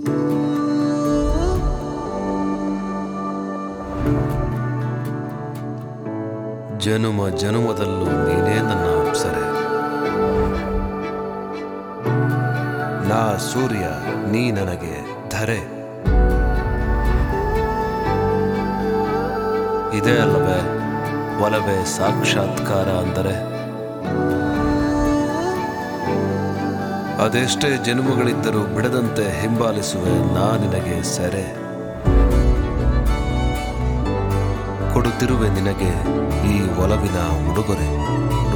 ಜನುಮ ಜನುಮದಲ್ಲೂ ನೀನೇ ನನ್ನ ಅಪ್ಸರೆ ನಾ ಸೂರ್ಯ ನೀ ನನಗೆ ಧರೆ ಇದೇ ಅಲ್ಲವೇ ಒಲವೇ ಸಾಕ್ಷಾತ್ಕಾರ ಅಂದರೆ ಅದೆಷ್ಟೇ ಜನ್ಮಗಳಿದ್ದರೂ ಬಿಡದಂತೆ ಹಿಂಬಾಲಿಸುವೆ ನಾ ನಿನಗೆ ಸೆರೆ ಕೊಡುತ್ತಿರುವೆ ನಿನಗೆ ಈ ಒಲವಿನ ಉಡುಗೊರೆ ಉಡುಗೊರೆ